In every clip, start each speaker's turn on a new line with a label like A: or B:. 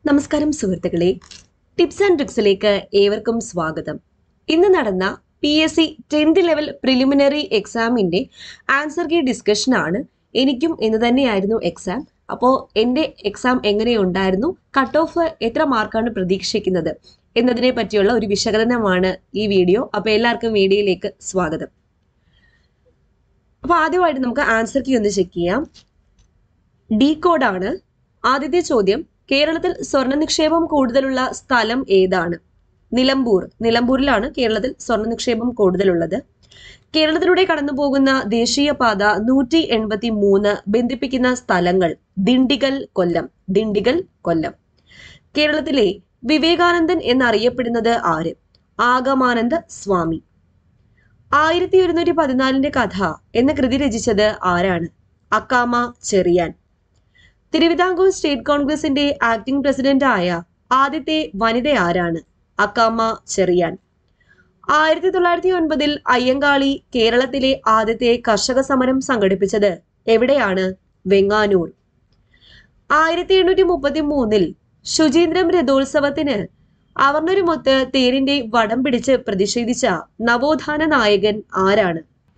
A: നമസ്കാരം സുഹൃത്തുക്കളെ tips and ട്രിക്സിലേക്ക് ഏവർക്കും സ്വാഗതം ഇന്ന് നടന്ന P S C tenth level preliminary എക്സാമിന്റെ ആൻസർ കീ ഡിസ്കഷൻ ആണ് എനിക്കും ഇന്ന് തന്നെയായിരുന്നു എക്സാം അപ്പോൾ എൻ്റെ എക്സാം എങ്ങനെയുണ്ടായിരുന്നു കട്ട് ഓഫ് എത്ര മാർക്കാണ് പ്രതീക്ഷിക്കുന്നത് എന്നതിനെ പറ്റിയുള്ള ഒരു വിശകലനമാണ് ഈ വീഡിയോ അപ്പോൾ എല്ലാവർക്കും വീഡിയോയിലേക്ക് സ്വാഗതം അപ്പോൾ ആദ്യമായിട്ട് നമുക്ക് ആൻസർ കീ ഒന്ന് ചെക്ക് ചെയ്യാം ഡി കോഡാണ് ആദ്യത്തെ ചോദ്യം കേരളത്തിൽ സ്വർണ്ണ നിക്ഷേപം കൂടുതലുള്ള സ്ഥലം ഏതാണ് നിലമ്പൂർ നിലമ്പൂരിലാണ് കേരളത്തിൽ സ്വർണ്ണ നിക്ഷേപം കൂടുതലുള്ളത് കേരളത്തിലൂടെ കടന്നു പോകുന്ന ദേശീയപാത നൂറ്റി എൺപത്തി മൂന്ന് ബന്ധിപ്പിക്കുന്ന സ്ഥലങ്ങൾ ദിണ്ടിഗൽ കൊല്ലം ദിണ്ടിഗൽ കൊല്ലം കേരളത്തിലെ വിവേകാനന്ദൻ എന്നറിയപ്പെടുന്നത് ആര് ആഗമാനന്ദ സ്വാമി ആയിരത്തി ഒരുന്നൂറ്റി പതിനാലിന്റെ കഥ എന്ന കൃതി രചിച്ചത് ആരാണ് അക്കാമ ചെറിയാൻ തിരുവിതാംകൂർ സ്റ്റേറ്റ് കോൺഗ്രസിന്റെ ആക്ടിംഗ് പ്രസിഡന്റ് ആയ ആദ്യത്തെ വനിത ആരാണ് അക്കാമ ചെറിയാൻ ആയിരത്തി തൊള്ളായിരത്തി ഒൻപതിൽ അയ്യങ്കാളി കേരളത്തിലെ ആദ്യത്തെ കർഷക സമരം സംഘടിപ്പിച്ചത് എവിടെയാണ് വെങ്ങാനൂർ ആയിരത്തി എണ്ണൂറ്റി മുപ്പത്തി മൂന്നിൽ ശുചീന്ദ്രം രഥോത്സവത്തിന് അവർണരുമൊത്ത് തേരിന്റെ വടം പിടിച്ച് പ്രതിഷേധിച്ച നവോത്ഥാന നായകൻ ആരാണ്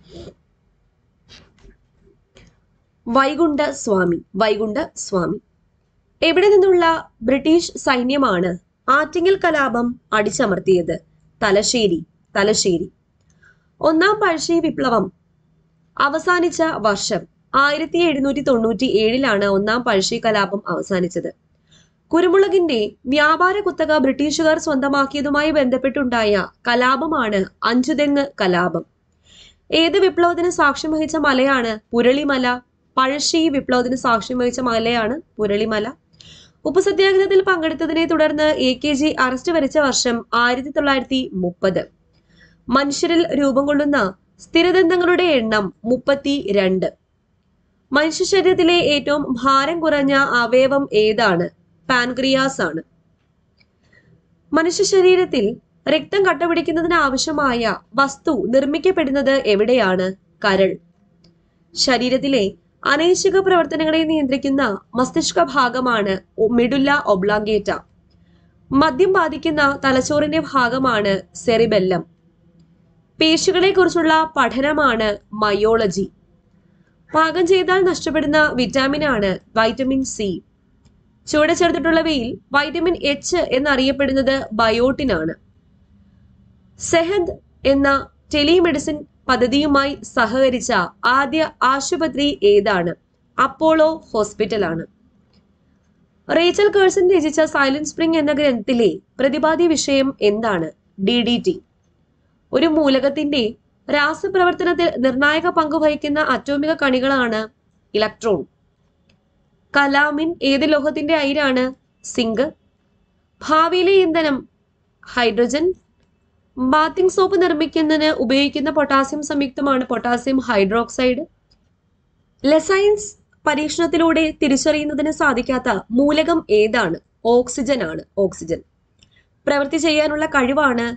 A: വൈകുണ്ഠ സ്വാമി വൈകുണ്ഠ സ്വാമി എവിടെ നിന്നുള്ള ബ്രിട്ടീഷ് സൈന്യമാണ് ആറ്റിങ്ങൽ കലാപം അടിച്ചമർത്തിയത് തലശ്ശേരി തലശ്ശേരി ഒന്നാം പഴശ്ശി വിപ്ലവം അവസാനിച്ച വർഷം ആയിരത്തി എഴുന്നൂറ്റി തൊണ്ണൂറ്റി ഏഴിലാണ് ഒന്നാം പഴശ്ശി കലാപം അവസാനിച്ചത് കുരുമുളകിന്റെ വ്യാപാര കുത്തക ബ്രിട്ടീഷുകാർ സ്വന്തമാക്കിയതുമായി ബന്ധപ്പെട്ടുണ്ടായ കലാപമാണ് അഞ്ചുതെങ്ങ് കലാപം ഏത് വിപ്ലവത്തിന് സാക്ഷ്യം വഹിച്ച മലയാണ് പുരളിമല പഴശ്ശി വിപ്ലവത്തിന് സാക്ഷ്യം വഹിച്ച മലയാണ് പുരളിമല ഉപ്പു സത്യാഗ്രഹത്തിൽ പങ്കെടുത്തതിനെ തുടർന്ന് എ കെ ജി അറസ്റ്റ് വരിച്ച വർഷം ആയിരത്തി തൊള്ളായിരത്തി മുപ്പത് മനുഷ്യരിൽ രൂപം കൊള്ളുന്ന സ്ഥിരദന്തങ്ങളുടെ എണ്ണം മുപ്പത്തി രണ്ട് മനുഷ്യ ശരീരത്തിലെ ഏറ്റവും ഭാരം കുറഞ്ഞ അവയവം ഏതാണ് പാൻക്രിയാസ് ആണ് മനുഷ്യ ശരീരത്തിൽ രക്തം കട്ടപിടിക്കുന്നതിന് ആവശ്യമായ വസ്തു നിർമ്മിക്കപ്പെടുന്നത് എവിടെയാണ് കരൾ ശരീരത്തിലെ അനൈച്ഛിക പ്രവർത്തനങ്ങളെ നിയന്ത്രിക്കുന്ന മസ്തിഷ്ക ഭാഗമാണ് മിഡുല്ല ഒബ്ലാങ്കേറ്റ മദ്യം ബാധിക്കുന്ന തലച്ചോറിന്റെ ഭാഗമാണ് സെറിബെല്ലം പേശികളെ കുറിച്ചുള്ള പഠനമാണ് മയോളജി പാകം ചെയ്താൽ നഷ്ടപ്പെടുന്ന വിറ്റാമിനാണ് വൈറ്റമിൻ സി ചുവടെ ചേർത്തിട്ടുള്ളവയിൽ വൈറ്റമിൻ എച്ച് എന്നറിയപ്പെടുന്നത് ബയോട്ടിനാണ് സെഹദ് എന്ന ടെലിമെഡിസിൻ പദ്ധതിയുമായി സഹകരിച്ച ആദ്യ ആശുപത്രി ഏതാണ് അപ്പോളോ ഹോസ്പിറ്റലാണ് റേച്ചൽ കേഴ്സൺ രചിച്ച സൈലന്റ് സ്പ്രിംഗ് എന്ന ഗ്രന്ഥത്തിലെ പ്രതിപാദ്യ വിഷയം എന്താണ് ഡി ഡി ടി ഒരു മൂലകത്തിന്റെ രാസപ്രവർത്തനത്തിൽ നിർണായക പങ്ക് വഹിക്കുന്ന അറ്റോമിക കണികളാണ് ഇലക്ട്രോൺ കലാമിൻ ഏത് ലോഹത്തിന്റെ അയിരാണ് സിങ്ക് ഭാവിയിലെ ഇന്ധനം ഹൈഡ്രജൻ ബാത്തിങ് സോപ്പ് നിർമ്മിക്കുന്നതിന് ഉപയോഗിക്കുന്ന പൊട്ടാസ്യം സംയുക്തമാണ് പൊട്ടാസ്യം ഹൈഡ്രോക്സൈഡ് ലെസൈൻസ് പരീക്ഷണത്തിലൂടെ തിരിച്ചറിയുന്നതിന് സാധിക്കാത്ത മൂലകം ഏതാണ് ഓക്സിജൻ ആണ് ഓക്സിജൻ പ്രവൃത്തി ചെയ്യാനുള്ള കഴിവാണ്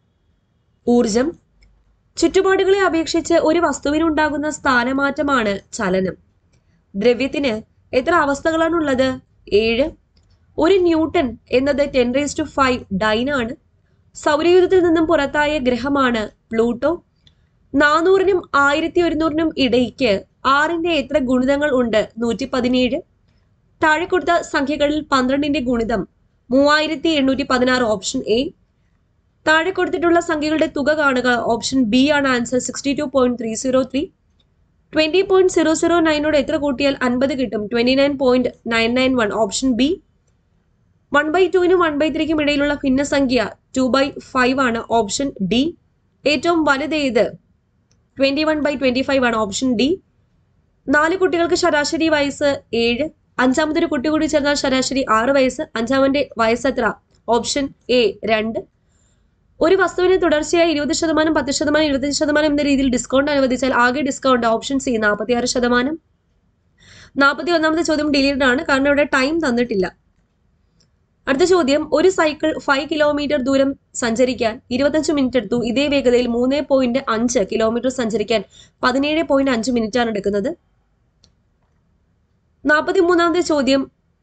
A: ഊർജം ചുറ്റുപാടുകളെ അപേക്ഷിച്ച് ഒരു വസ്തുവിനുണ്ടാകുന്ന സ്ഥാനമാറ്റമാണ് ചലനം ദ്രവ്യത്തിന് എത്ര അവസ്ഥകളാണുള്ളത് ഏഴ് ഒരു ന്യൂട്ടൺ എന്നത് ടെൻ റേസ് ടു ഫൈവ് ഡൈനാണ് സൗരയൂഥത്തിൽ നിന്നും പുറത്തായ ഗ്രഹമാണ് പ്ലൂട്ടോ നാനൂറിനും ആയിരത്തി ഒരുന്നൂറിനും ഇടയ്ക്ക് ആറിന്റെ എത്ര ഗുണിതങ്ങൾ ഉണ്ട് നൂറ്റി പതിനേഴ് താഴെ കൊടുത്ത സംഖ്യകളിൽ പന്ത്രണ്ടിന്റെ ഗുണിതം മൂവായിരത്തി എണ്ണൂറ്റി പതിനാറ് ഓപ്ഷൻ എ താഴെ കൊടുത്തിട്ടുള്ള സംഖ്യകളുടെ തുക കാണുക ഓപ്ഷൻ ബി ആണ് answer sixty two point three zero three twenty point zero zero നയനോട് എത്ര കൂട്ടിയാൽ അൻപത് കിട്ടും twenty nine point nine nine one option B one by ടുവിനും വൺ ബൈ ത്രീക്കും ഇടയിലുള്ള ഭിന്നസംഖ്യ ടു ബൈ ഫൈവ് ആണ് ഓപ്ഷൻ ഡി ഏറ്റവും വലുത് ഏത് twenty one by twenty five ആണ് ഓപ്ഷൻ ഡി നാല് കുട്ടികൾക്ക് ശരാശരി വയസ്സ് ഏഴ് അഞ്ചാമതൊരു കുട്ടി കൂടി ചേർന്നാൽ ശരാശരി ആറ് വയസ്സ് അഞ്ചാമന്റെ വയസ്സ് എത്ര ഓപ്ഷൻ എ രണ്ട് ഒരു വസ്തുവിന് തുടർച്ചയായി ഇരുപത് ശതമാനം പത്ത് ശതമാനം ഇരുപത്തഞ്ച് ശതമാനം എന്ന രീതിയിൽ ഡിസ്കൗണ്ട് അനുവദിച്ചാൽ ആകെ ഡിസ്കൗണ്ട് ഓപ്ഷൻ സി നാൽപ്പത്തി ആറ് ശതമാനം നാൽപ്പത്തി ഒന്നാമത്തെ ചോദ്യം ഡിലീറ്റഡ് ആണ് കാരണം ഇവിടെ ടൈം തന്നിട്ടില്ല അടുത്ത ചോദ്യം ഒരു സൈക്കിൾ ഫൈവ് കിലോമീറ്റർ ദൂരം സഞ്ചരിക്കാൻ ഇരുപത്തഞ്ച് മിനിറ്റ് എടുത്തു ഇതേ വേഗതയിൽ മൂന്ന് പോയിന്റ് അഞ്ച് കിലോമീറ്റർ സഞ്ചരിക്കാൻ പതിനേഴ് പോയിന്റ് അഞ്ച് മിനിറ്റ് ആണ് എടുക്കുന്നത് നാൽപ്പത്തി മൂന്നാമത്തെ ചോദ്യം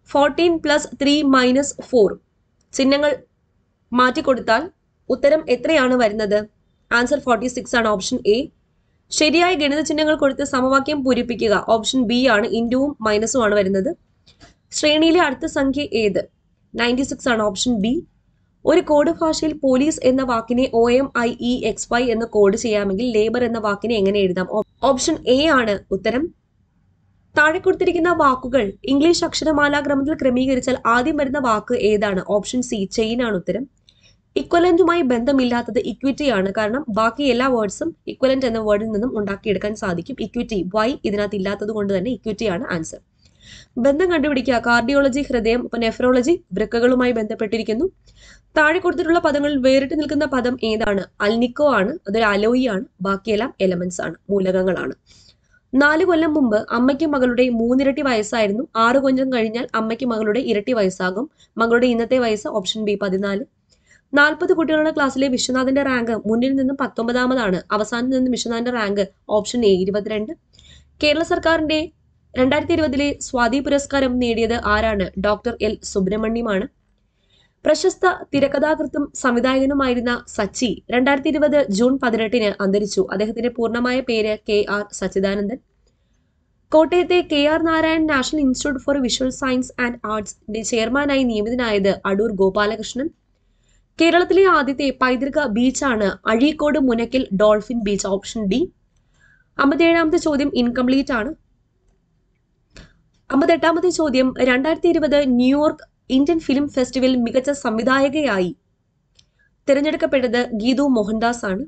A: fourteen plus three minus four ചിഹ്നങ്ങൾ മാറ്റിക്കൊടുത്താൽ ഉത്തരം എത്രയാണ് വരുന്നത് ആൻസർ ഫോർട്ടി സിക്സ് ആണ് ഓപ്ഷൻ എ ശരിയായ ഗണിത ചിഹ്നങ്ങൾ കൊടുത്ത് സമവാക്യം പൂരിപ്പിക്കുക ഓപ്ഷൻ ബി ആണ് ഇൻറ്റുവും മൈനസും ആണ് വരുന്നത് ശ്രേണിയിലെ അടുത്ത സംഖ്യ ഏത് നയൻറ്റി സിക്സ് ആണ് ഓപ്ഷൻ ബി ഒരു കോഡ് ഭാഷയിൽ പോലീസ് എന്ന വാക്കിനെ O M I E X Y എന്ന് കോഡ് ചെയ്യാമെങ്കിൽ ലേബർ എന്ന വാക്കിനെ എങ്ങനെ എഴുതാം ഓ- ഓപ്ഷൻ എ ആണ് ഉത്തരം താഴെ കൊടുത്തിരിക്കുന്ന വാക്കുകൾ ഇംഗ്ലീഷ് അക്ഷരമാലാ ക്രമത്തിൽ ക്രമീകരിച്ചാൽ ആദ്യം വരുന്ന വാക്ക് ഏതാണ് ഓപ്ഷൻ സി ചെയിൻ ആണ് ഉത്തരം ഇക്വലന്റുമായി ബന്ധമില്ലാത്തത് ഇക്വിറ്റി ആണ് കാരണം ബാക്കി എല്ലാ വേർഡ്സും ഇക്വലന്റ് എന്ന വേർഡിൽ നിന്നും ഉണ്ടാക്കിയെടുക്കാൻ സാധിക്കും ഇക്വിറ്റി വൈ ഇതിനകത്ത് ഇല്ലാത്തത് കൊണ്ട് തന്നെ ഇക്വിറ്റി ആണ് ആൻസർ ബന്ധം കണ്ടുപിടിക്കുക കാർഡിയോളജി ഹൃദയം ഇപ്പൊ നെഫ്രോളജി വൃക്കകളുമായി ബന്ധപ്പെട്ടിരിക്കുന്നു താഴെ കൊടുത്തിട്ടുള്ള പദങ്ങളിൽ വേറിട്ട് നിൽക്കുന്ന പദം ഏതാണ് അൽനിക്കോ ആണ് അതൊരു അലോയി ആണ് ബാക്കിയെല്ലാം എലമെന്റ്സ് ആണ് മൂലകങ്ങളാണ് നാല് കൊല്ലം മുമ്പ് അമ്മയ്ക്ക് മകളുടെ മൂന്നിരട്ടി വയസ്സായിരുന്നു ആറ് കൊല്ലം കഴിഞ്ഞാൽ അമ്മയ്ക്ക് മകളുടെ ഇരട്ടി വയസ്സാകും മകളുടെ ഇന്നത്തെ വയസ്സ് ഓപ്ഷൻ ബി പതിനാല് നാൽപ്പത് കുട്ടികളുടെ ക്ലാസ്സിലെ വിശ്വനാഥിന്റെ റാങ്ക് മുന്നിൽ നിന്നും പത്തൊമ്പതാമതാണ് അവസാനം നിന്നും വിശ്വനാഥിന്റെ റാങ്ക് ഓപ്ഷൻ എ ഇരുപത്തിരണ്ട് കേരള സർക്കാരിന്റെ രണ്ടായിരത്തി ഇരുപതിലെ സ്വാതി പുരസ്കാരം നേടിയത് ആരാണ് ഡോക്ടർ എൽ സുബ്രഹ്മണ്യമാണ് പ്രശസ്ത തിരക്കഥാകൃത്തും സംവിധായകനുമായിരുന്ന സച്ചി രണ്ടായിരത്തി ഇരുപത് ജൂൺ പതിനെട്ടിന് അന്തരിച്ചു അദ്ദേഹത്തിന്റെ പൂർണ്ണമായ പേര് കെ ആർ സച്ചിദാനന്ദൻ കോട്ടയത്തെ K R Narayan national institute for visual science and ആർട്സിന്റെ ചെയർമാനായി നിയമിതനായത് അടൂർ ഗോപാലകൃഷ്ണൻ കേരളത്തിലെ ആദ്യത്തെ പൈതൃക ബീച്ചാണ് Azhikode Munakkal dolphin beach option D അമ്പത്തേഴാമത്തെ ചോദ്യം ഇൻകംപ്ലീറ്റ് ആണ് അമ്പത്തെട്ടാമത്തെ ചോദ്യം രണ്ടായിരത്തി ഇരുപത് ന്യൂയോർക്ക് ഇന്ത്യൻ ഫിലിം ഫെസ്റ്റിവൽ മികച്ച സംവിധായകയായി തിരഞ്ഞെടുക്കപ്പെട്ടത് ഗീതു മോഹൻദാസ് ആണ്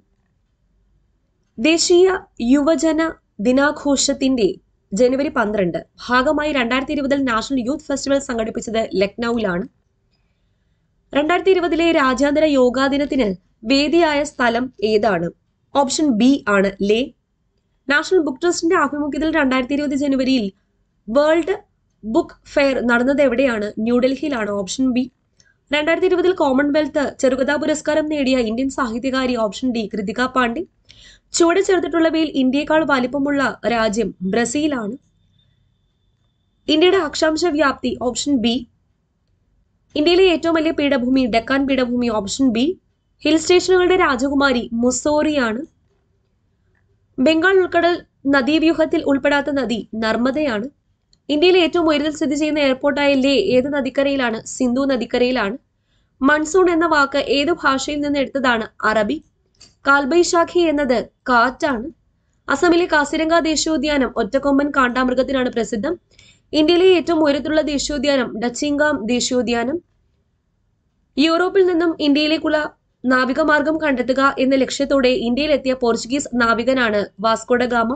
A: ദേശീയ യുവജന ദിനാഘോഷത്തിന്റെ ജനുവരി പന്ത്രണ്ട് ഭാഗമായി രണ്ടായിരത്തി ഇരുപതിൽ നാഷണൽ യൂത്ത് ഫെസ്റ്റിവൽ സംഘടിപ്പിച്ചത് ലക്നൌവിലാണ് രണ്ടായിരത്തി ഇരുപതിലെ രാജ്യാന്തര യോഗാ ദിനത്തിന് വേദിയായ സ്ഥലം ഏതാണ് ഓപ്ഷൻ ബി ആണ് ലേ നാഷണൽ ബുക്ക് ട്രസ്റ്റിന്റെ ആഭിമുഖ്യത്തിൽ രണ്ടായിരത്തി ഇരുപത് ജനുവരിയിൽ വേൾഡ് ബുക്ക് ഫെയർ നടന്നത് എവിടെയാണ് ന്യൂഡൽഹിയിലാണ് ഓപ്ഷൻ ബി രണ്ടായിരത്തി ഇരുപതിൽ കോമൺവെൽത്ത് ചെറുകഥാ പുരസ്കാരം നേടിയ ഇന്ത്യൻ സാഹിത്യകാരി ഓപ്ഷൻ ഡി കൃതിക പാണ്ഡെ ചുവടെ ചേർത്തിട്ടുള്ളവയിൽ ഇന്ത്യയെക്കാൾ വലിപ്പമുള്ള രാജ്യം ബ്രസീലാണ് ഇന്ത്യയുടെ അക്ഷാംശ വ്യാപ്തി ഓപ്ഷൻ ബി ഇന്ത്യയിലെ ഏറ്റവും വലിയ പീഠഭൂമി ഡെക്കാൻ പീഠഭൂമി ഓപ്ഷൻ ബി ഹിൽ സ്റ്റേഷനുകളുടെ രാജകുമാരി മുസോറിയാണ് ബംഗാൾ ഉൾക്കടൽ നദീവ്യൂഹത്തിൽ ഉൾപ്പെടാത്ത നദി നർമ്മദയാണ് ഇന്ത്യയിലെ ഏറ്റവും ഉയരത്തിൽ സ്ഥിതി ചെയ്യുന്ന എയർപോർട്ടായ ലേ ഏത് നദിക്കരയിലാണ് സിന്ധു നദിക്കരയിലാണ് മൺസൂൺ എന്ന വാക്ക് ഏത് ഭാഷയിൽ നിന്ന് എടുത്തതാണ് അറബി കാൽബൈശാഖി എന്നത് കാറ്റാണ് അസമിലെ കാസിരംഗ ദേശീയോദ്യാനം ഒറ്റക്കൊമ്പൻ കാണ്ടാമൃഗത്തിനാണ് പ്രസിദ്ധം ഇന്ത്യയിലെ ഏറ്റവും ഉയരത്തിലുള്ള ദേശീയോദ്യാനം ഡച്ചിങ്കാം ദേശീയോദ്യാനം യൂറോപ്പിൽ നിന്നും ഇന്ത്യയിലേക്കുള്ള നാവികമാർഗം കണ്ടെത്തുക എന്ന ലക്ഷ്യത്തോടെ ഇന്ത്യയിലെത്തിയ പോർച്ചുഗീസ് നാവികനാണ് വാസ്കോഡ ഗാമ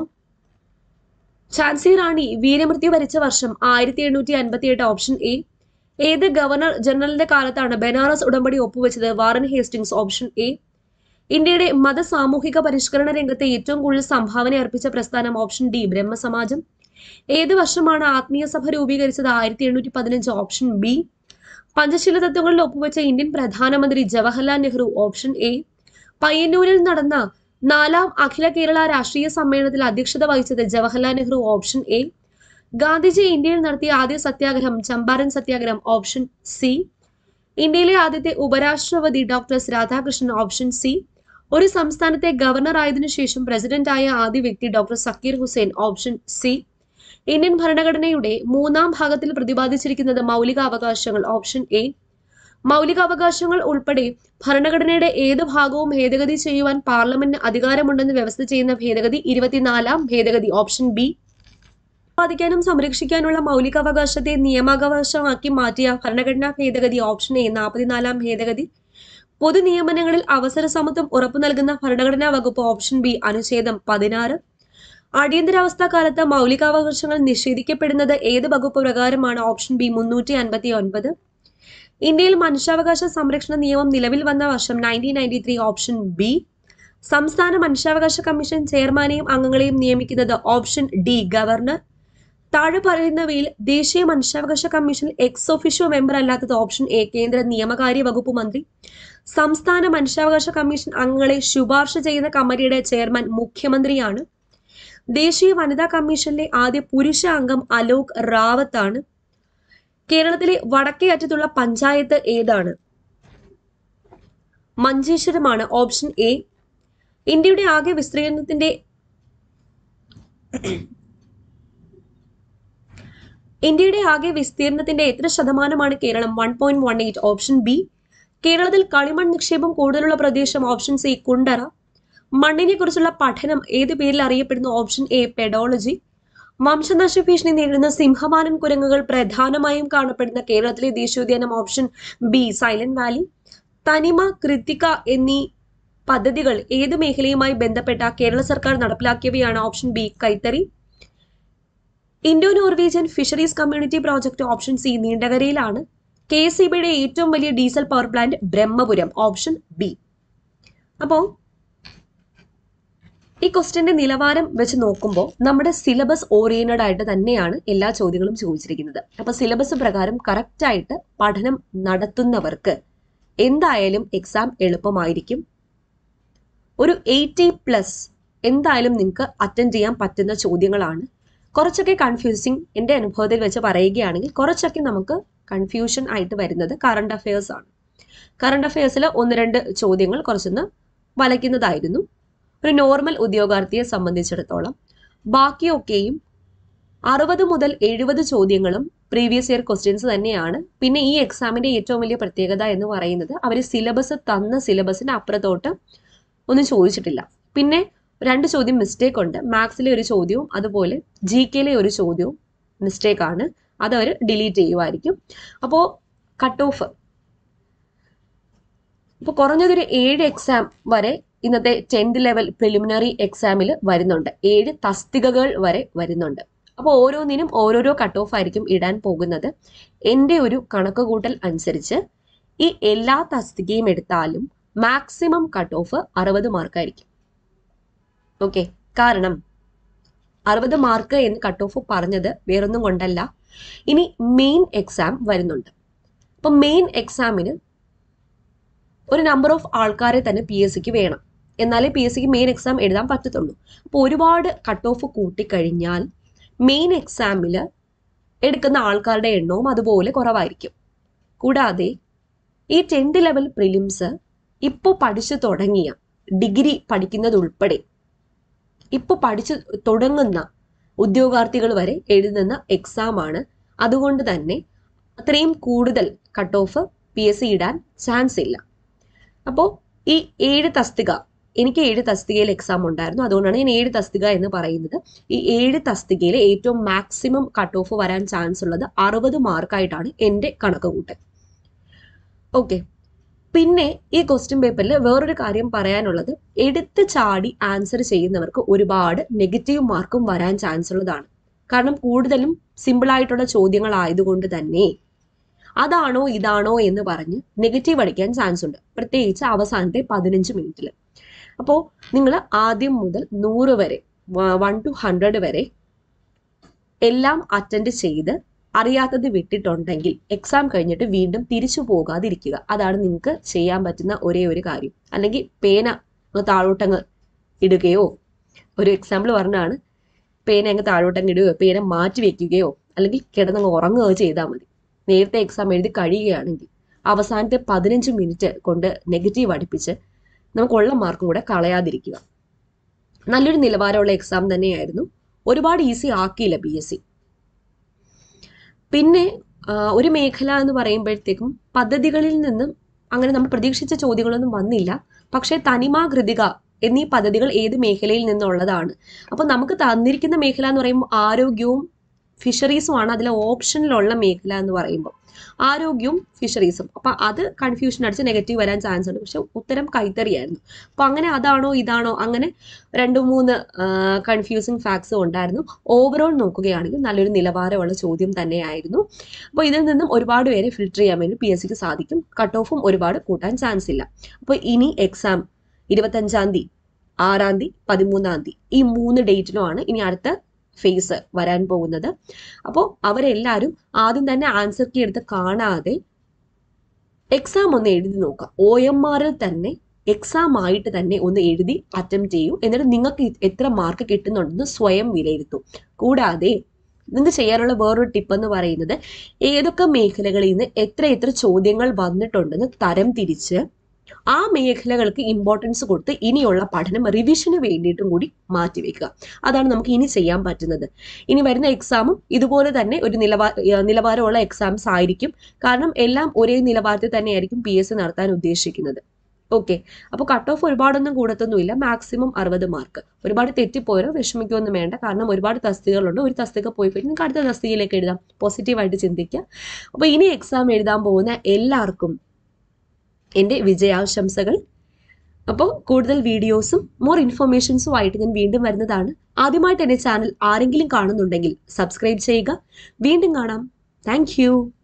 A: ഝാൻസി റാണി വീരമൃത്യു വരിച്ച വർഷം ആയിരത്തി എണ്ണൂറ്റി അൻപത്തി എട്ട് ഓപ്ഷൻ എ ഏത് ഗവർണർ ജനറലിന്റെ കാലത്താണ് ബനാറസ് ഉടമ്പടി ഒപ്പുവെച്ചത് വാറൻ ഹേസ്റ്റിംഗ്സ് ഓപ്ഷൻ എ ഇന്ത്യയുടെ മത സാമൂഹിക പരിഷ്കരണ രംഗത്തെ ഏറ്റവും കൂടുതൽ സംഭാവന അർപ്പിച്ച പ്രസ്ഥാനം ഓപ്ഷൻ ഡി ബ്രഹ്മസമാജം ഏത് വർഷമാണ് ആത്മീയ സഭ രൂപീകരിച്ചത് ആയിരത്തി എണ്ണൂറ്റി പതിനഞ്ച് ഓപ്ഷൻ ബി പഞ്ചശീല തത്വങ്ങളിൽ ഒപ്പുവെച്ച ഇന്ത്യൻ പ്രധാനമന്ത്രി ജവഹർലാൽ നെഹ്റു ഓപ്ഷൻ എ പയ്യന്നൂരിൽ നടന്ന നാലാം അഖില കേരള രാഷ്ട്രീയ സമ്മേളനത്തിൽ അധ്യക്ഷത വഹിച്ചത് ജവഹർലാൽ നെഹ്റു ഓപ്ഷൻ എ ഗാന്ധിജി ഇന്ത്യയിൽ നടത്തിയ ആദ്യ സത്യാഗ്രഹം ചമ്പാരൻ സത്യാഗ്രഹം ഓപ്ഷൻ സി ഇന്ത്യയിലെ ആദ്യത്തെ ഉപരാഷ്ട്രപതി doctor S Radhakrishnan option C ഒരു സംസ്ഥാനത്തെ ഗവർണർ ആയതിനു ശേഷം പ്രസിഡന്റായ ആദ്യ വ്യക്തി doctor Zakir Hussain option C Indian ഭരണഘടനയുടെ മൂന്നാം ഭാഗത്തിൽ പ്രതിപാദിച്ചിരിക്കുന്നത് മൗലികാവകാശങ്ങൾ ഓപ്ഷൻ എ മൗലികാവകാശങ്ങൾ ഉൾപ്പെടെ ഭരണഘടനയുടെ ഏത് ഭാഗവും ഭേദഗതി ചെയ്യുവാൻ പാർലമെന്റിന് അധികാരമുണ്ടെന്ന് വ്യവസ്ഥ ചെയ്യുന്ന ഭേദഗതി ഇരുപത്തിനാലാം ഭേദഗതി ഓപ്ഷൻ ബി ഉത്പാദിക്കാനും സംരക്ഷിക്കാനുള്ള മൗലികാവകാശത്തെ നിയമാവകാശമാക്കി മാറ്റിയ ഭരണഘടനാ ഭേദഗതി ഓപ്ഷൻ എ നാൽപ്പത്തിനാലാം ഭേദഗതി പൊതു നിയമനങ്ങളിൽ അവസര സമത്വം ഉറപ്പു നൽകുന്ന ഭരണഘടനാ വകുപ്പ് ഓപ്ഷൻ ബി അനുച്ഛേദം പതിനാറ് അടിയന്തരാവസ്ഥ കാലത്ത് മൗലികാവകാശങ്ങൾ നിഷേധിക്കപ്പെടുന്നത് ഏത് വകുപ്പ് പ്രകാരമാണ് ഓപ്ഷൻ ബി മുന്നൂറ്റി അൻപത്തി ഒൻപത് ഇന്ത്യയിൽ മനുഷ്യാവകാശ സംരക്ഷണ നിയമം നിലവിൽ വന്ന വർഷം nineteen ninety three option B സംസ്ഥാന മനുഷ്യാവകാശ കമ്മീഷൻ ചെയർമാനെയും അംഗങ്ങളെയും നിയമിക്കുന്നത് ഓപ്ഷൻ ഡി ഗവർണർ താഴെ പറയുന്നവയിൽ ദേശീയ മനുഷ്യാവകാശ കമ്മീഷൻ എക്സ് ഒഫീഷ്യോ മെമ്പർ അല്ലാത്തത് ഓപ്ഷൻ എ കേന്ദ്ര നിയമകാര്യ വകുപ്പ് മന്ത്രി സംസ്ഥാന മനുഷ്യാവകാശ കമ്മീഷൻ അംഗങ്ങളെ ശുപാർശ ചെയ്യുന്ന കമ്മിറ്റിയുടെ ചെയർമാൻ മുഖ്യമന്ത്രിയാണ് ദേശീയ വനിതാ കമ്മീഷനിലെ ആദ്യ പുരുഷ അംഗം അലോക് റാവത്ത് ആണ് കേരളത്തിലെ വടക്കേ അറ്റത്തുള്ള പഞ്ചായത്ത് ഏതാണ് മഞ്ചേശ്വരമാണ് ഓപ്ഷൻ എ ഇന്ത്യയുടെ ആകെ വിസ്തീർണത്തിന്റെ ഇന്ത്യയുടെ ആകെ വിസ്തീർണത്തിന്റെ എത്ര ശതമാനമാണ് Keralam one point one eight option B കേരളത്തിൽ കളിമൺ നിക്ഷേപം കൂടുതലുള്ള പ്രദേശം ഓപ്ഷൻ സി കുണ്ടറ മണ്ണിനെ കുറിച്ചുള്ള പഠനം ഏത് പേരിൽ അറിയപ്പെടുന്നു ഓപ്ഷൻ എ പെഡോളജി വംശനാശ ഭീഷണി നേരിടുന്ന സിംഹമാനൻ കുരങ്ങുകൾ പ്രധാനമായും കാണപ്പെടുന്ന കേരളത്തിലെ ദേശീയോദ്യാനം ഓപ്ഷൻ ബി സൈലന്റ് വാലി തനിമ കൃത്തിക എന്നീ പദ്ധതികൾ ഏത് മേഖലയുമായി ബന്ധപ്പെട്ട കേരള സർക്കാർ നടപ്പിലാക്കിയവയാണ് ഓപ്ഷൻ ബി കൈത്തറി Indo Norwegian fisheries community project option C നീണ്ടകരയിലാണ് കെ എസ് സി ബിയുടെ ഏറ്റവും വലിയ diesel power plant Brahmapuram option B അപ്പോൾ ഈ ക്വസ്റ്റ്യന്റെ നിലവാരം വെച്ച് നോക്കുമ്പോൾ നമ്മുടെ സിലബസ് ഓറിയന്റഡ് ആയിട്ട് തന്നെയാണ് എല്ലാ ചോദ്യങ്ങളും ചോദിച്ചിരിക്കുന്നത് അപ്പൊ സിലബസ് പ്രകാരം കറക്റ്റ് ആയിട്ട് പഠനം നടത്തുന്നവർക്ക് എന്തായാലും എക്സാം എളുപ്പമായിരിക്കും ഒരു എയ്റ്റി പ്ലസ് എന്തായാലും നിങ്ങൾക്ക് അറ്റൻഡ് ചെയ്യാൻ പറ്റുന്ന ചോദ്യങ്ങളാണ് കുറച്ചൊക്കെ കൺഫ്യൂസിങ് എൻ്റെ അനുഭവത്തിൽ വെച്ച് പറയുകയാണെങ്കിൽ കുറച്ചൊക്കെ നമുക്ക് കൺഫ്യൂഷൻ ആയിട്ട് വരുന്നത് കറണ്ട് അഫയേഴ്സ് ആണ് കറണ്ട് അഫയേഴ്സിൽ ഒന്ന് രണ്ട് ചോദ്യങ്ങൾ കുറച്ചൊന്ന് വലയ്ക്കുന്നതായിരുന്നു ഒരു നോർമൽ ഉദ്യോഗാർത്ഥിയെ സംബന്ധിച്ചിടത്തോളം ബാക്കിയൊക്കെയും അറുപത് മുതൽ എഴുപത് ചോദ്യങ്ങളും പ്രീവിയസ് ഇയർ ക്വസ്റ്റ്യൻസ് തന്നെയാണ് പിന്നെ ഈ എക്സാമിന്റെ ഏറ്റവും വലിയ പ്രത്യേകത എന്ന് പറയുന്നത് അവർ സിലബസ് തന്ന സിലബസിന് അപ്പുറത്തോട്ട് ഒന്നും ചോദിച്ചിട്ടില്ല പിന്നെ രണ്ട് ചോദ്യം മിസ്റ്റേക്ക് ഉണ്ട് മാത്സിലെ ഒരു ചോദ്യവും അതുപോലെ ജി കെയിലെ ഒരു ചോദ്യവും മിസ്റ്റേക്ക് ആണ് അത് അവർ ഡിലീറ്റ് ചെയ്യുമായിരിക്കും അപ്പോൾ കട്ട് ഓഫ് ഇപ്പോൾ കുറഞ്ഞതൊരു ഏഴ് എക്സാം വരെ ഇന്നത്തെ ടെൻത്ത് ലെവൽ പ്രിലിമിനറി എക്സാമിൽ വരുന്നുണ്ട് ഏഴ് തസ്തികകൾ വരെ വരുന്നുണ്ട് അപ്പോൾ ഓരോന്നിനും ഓരോരോ കട്ട് ഓഫ് ആയിരിക്കും ഇടാൻ പോകുന്നത് എൻ്റെ ഒരു കണക്ക് കൂട്ടൽ അനുസരിച്ച് ഈ എല്ലാ തസ്തികയും എടുത്താലും മാക്സിമം കട്ട് ഓഫ് അറുപത് മാർക്കായിരിക്കും ഓക്കെ കാരണം അറുപത് മാർക്ക് എന്ന് കട്ട് ഓഫ് പറഞ്ഞത് വേറൊന്നും കൊണ്ടല്ല ഇനി മെയിൻ എക്സാം വരുന്നുണ്ട് അപ്പൊ മെയിൻ എക്സാമിന് ഒരു നമ്പർ ഓഫ് ആൾക്കാരെ തന്നെ പി എസ് സിക്ക് വേണം എന്നാലേ പി എസ് സിക്ക് മെയിൻ എക്സാം എഴുതാൻ പറ്റത്തുള്ളൂ അപ്പോൾ ഒരുപാട് കട്ട് ഓഫ് കൂട്ടിക്കഴിഞ്ഞാൽ മെയിൻ എക്സാമിൽ എടുക്കുന്ന ആൾക്കാരുടെ എണ്ണവും അതുപോലെ കുറവായിരിക്കും കൂടാതെ ഈ ടെൻത്ത് ലെവൽ പ്രിലിംസ് ഇപ്പോൾ പഠിച്ചു തുടങ്ങിയ ഡിഗ്രി പഠിക്കുന്നത് ഉൾപ്പെടെ ഇപ്പോൾ പഠിച്ചു തുടങ്ങുന്ന ഉദ്യോഗാർത്ഥികൾ വരെ എഴുതുന്ന എക്സാം ആണ് അതുകൊണ്ട് തന്നെ അത്രയും കൂടുതൽ cut off P S C ഇടാൻ ചാൻസ് ഇല്ല അപ്പോൾ ഈ ഏഴ് തസ്തിക എനിക്ക് ഏഴ് തസ്തികയിൽ എക്സാം ഉണ്ടായിരുന്നു അതുകൊണ്ടാണ് ഞാൻ ഏഴ് തസ്തിക എന്ന് പറയുന്നത് ഈ ഏഴ് തസ്തികയിൽ ഏറ്റവും മാക്സിമം കട്ട് ഓഫ് വരാൻ ചാൻസ് ഉള്ളത് അറുപത് മാർക്കായിട്ടാണ് എൻ്റെ കണക്ക് കൂട്ടൽ ഓക്കെ പിന്നെ ഈ ക്വസ്റ്റ്യൻ പേപ്പറിൽ വേറൊരു കാര്യം പറയാനുള്ളത് എടുത്ത് ചാടി ആൻസർ ചെയ്യുന്നവർക്ക് ഒരുപാട് നെഗറ്റീവ് മാർക്കും വരാൻ ചാൻസ് ഉള്ളതാണ് കാരണം കൂടുതലും സിമ്പിൾ ആയിട്ടുള്ള ചോദ്യങ്ങൾ ആയതുകൊണ്ട് തന്നെ അതാണോ ഇതാണോ എന്ന് പറഞ്ഞ് നെഗറ്റീവ് അടിക്കാൻ ചാൻസ് ഉണ്ട് പ്രത്യേകിച്ച് അവസാനത്തെ പതിനഞ്ച് മിനിറ്റിൽ അപ്പോൾ നിങ്ങൾ ആദ്യം മുതൽ നൂറ് വരെ വൺ ടു ഹൺഡ്രഡ് വരെ എല്ലാം അറ്റൻഡ് ചെയ്ത് അറിയാത്തത് വിട്ടിട്ടുണ്ടെങ്കിൽ എക്സാം കഴിഞ്ഞിട്ട് വീണ്ടും തിരിച്ചു പോകാതിരിക്കുക അതാണ് നിങ്ങൾക്ക് ചെയ്യാൻ പറ്റുന്ന ഒരേ ഒരു കാര്യം അല്ലെങ്കിൽ പേന അങ്ങ് താഴോട്ടങ്ങ് ഇടുകയോ ഒരു എക്സാമ്പിൾ പറഞ്ഞാണ് പേന അങ്ങ് താഴോട്ടങ്ങ് ഇടുകയോ പേന മാറ്റി വെക്കുകയോ അല്ലെങ്കിൽ കിടന്നങ്ങ് ഉറങ്ങുകയോ ചെയ്താൽ മതി നേരത്തെ എക്സാം എഴുതി കഴിയുകയാണെങ്കിൽ അവസാനത്തെ പതിനഞ്ച് മിനിറ്റ് കൊണ്ട് നെഗറ്റീവ് അടുപ്പിച്ച് നമുക്കുള്ള മാർക്കും കൂടെ കളയാതിരിക്കുക നല്ലൊരു നിലവാരമുള്ള എക്സാം തന്നെയായിരുന്നു ഒരുപാട് ഈസി ആക്കിയില്ല ബി എസ് സി പിന്നെ ആ, ഒരു മേഖല എന്ന് പറയുമ്പോഴത്തേക്കും പദ്ധതികളിൽ നിന്നും അങ്ങനെ നമ്മൾ പ്രതീക്ഷിച്ച ചോദ്യങ്ങളൊന്നും വന്നില്ല പക്ഷേ തനിമ കൃതിക എന്നീ പദ്ധതികൾ ഏത് മേഖലയിൽ നിന്നുള്ളതാണ് അപ്പോൾ നമുക്ക് തന്നിരിക്കുന്ന മേഖല എന്ന് പറയുമ്പോൾ ആരോഗ്യവും ഫിഷറീസും ആണ് അതിലെ ഓപ്ഷനിലുള്ള മേഖല എന്ന് പറയുമ്പോൾ ആരോഗ്യവും ഫിഷറീസും അപ്പൊ അത് കൺഫ്യൂഷൻ അടിച്ച് നെഗറ്റീവ് വരാൻ ചാൻസ് ഉണ്ട് പക്ഷെ ഉത്തരം കൈത്തറിയായിരുന്നു അപ്പൊ അങ്ങനെ അതാണോ ഇതാണോ അങ്ങനെ രണ്ട് മൂന്ന് കൺഫ്യൂസിങ് ഫാക്ട്സും ഉണ്ടായിരുന്നു ഓവറോൾ നോക്കുകയാണെങ്കിൽ നല്ലൊരു നിലവാരമുള്ള ചോദ്യം തന്നെയായിരുന്നു അപ്പോൾ ഇതിൽ നിന്നും ഒരുപാട് പേരെ ഫിൽട്ടർ ചെയ്യാൻ വേണ്ടി പി എസ് സിക്ക് സാധിക്കും കട്ട് ഓഫും ഒരുപാട് കൂട്ടാൻ ചാൻസ് ഇല്ല അപ്പോൾ ഇനി എക്സാം ഇരുപത്തഞ്ചാം തീയതി ആറാം തീയതി പതിമൂന്നാം തീയതി ഈ മൂന്ന് ഡേറ്റിലുമാണ് ഇനി അടുത്ത ഫേസ് വരാൻ പോകുന്നത് അപ്പോൾ അവരെല്ലാവരും ആദ്യം തന്നെ ആൻസർ കീ എടുത്ത് കാണാതെ എക്സാം ഒന്ന് എഴുതി നോക്കാം ഒ എം ആറിൽ തന്നെ എക്സാം ആയിട്ട് തന്നെ ഒന്ന് എഴുതി അറ്റംപ്റ്റ് ചെയ്യൂ എന്നിട്ട് നിങ്ങൾക്ക് എത്ര മാർക്ക് കിട്ടുന്നുണ്ടെന്ന് സ്വയം വിലയിരുത്തും കൂടാതെ നിങ്ങൾക്ക് ചെയ്യാനുള്ള വേറൊരു ടിപ്പ് എന്ന് പറയുന്നത് ഏതൊക്കെ മേഖലകളിൽ നിന്ന് എത്ര എത്ര ചോദ്യങ്ങൾ വന്നിട്ടുണ്ടെന്ന് തരം തിരിച്ച് ആ മേഖലകൾക്ക് ഇമ്പോർട്ടൻസ് കൊടുത്ത് ഇനിയുള്ള പഠനം റിവിഷന് വേണ്ടിയിട്ടും കൂടി മാറ്റിവെക്കുക അതാണ് നമുക്ക് ഇനി ചെയ്യാൻ പറ്റുന്നത് ഇനി വരുന്ന എക്സാമും ഇതുപോലെ തന്നെ ഒരു നിലവാ ഏഹ് നിലവാരമുള്ള എക്സാംസ് ആയിരിക്കും കാരണം എല്ലാം ഒരേ നിലവാരത്തിൽ തന്നെയായിരിക്കും പി എസ് സി നടത്താൻ ഉദ്ദേശിക്കുന്നത് ഓക്കെ അപ്പോൾ കട്ട് ഓഫ് ഒരുപാടൊന്നും കൂടത്തൊന്നുമില്ല മാക്സിമം അറുപത് മാർക്ക് ഒരുപാട് തെറ്റിപ്പോയോ വിഷമിക്കുകയൊന്നും വേണ്ട കാരണം ഒരുപാട് തസ്തികകളുണ്ട് ഒരു തസ്തിക പോയി കഴിഞ്ഞ് നിങ്ങൾക്ക് അടുത്ത തസ്തികയിലേക്ക് എഴുതാം പോസിറ്റീവായിട്ട് ചിന്തിക്കുക അപ്പോൾ ഇനി എക്സാം എഴുതാൻ പോകുന്ന എല്ലാവർക്കും എൻ്റെ വിജയാശംസകൾ അപ്പോൾ കൂടുതൽ വീഡിയോസും മോർ ഇൻഫർമേഷൻസും ആയിട്ട് ഞാൻ വീണ്ടും വരുന്നതാണ് ആദ്യമായിട്ട് എൻ്റെ ചാനൽ ആരെങ്കിലും കാണുന്നുണ്ടെങ്കിൽ സബ്സ്ക്രൈബ് ചെയ്യുക വീണ്ടും കാണാം താങ്ക്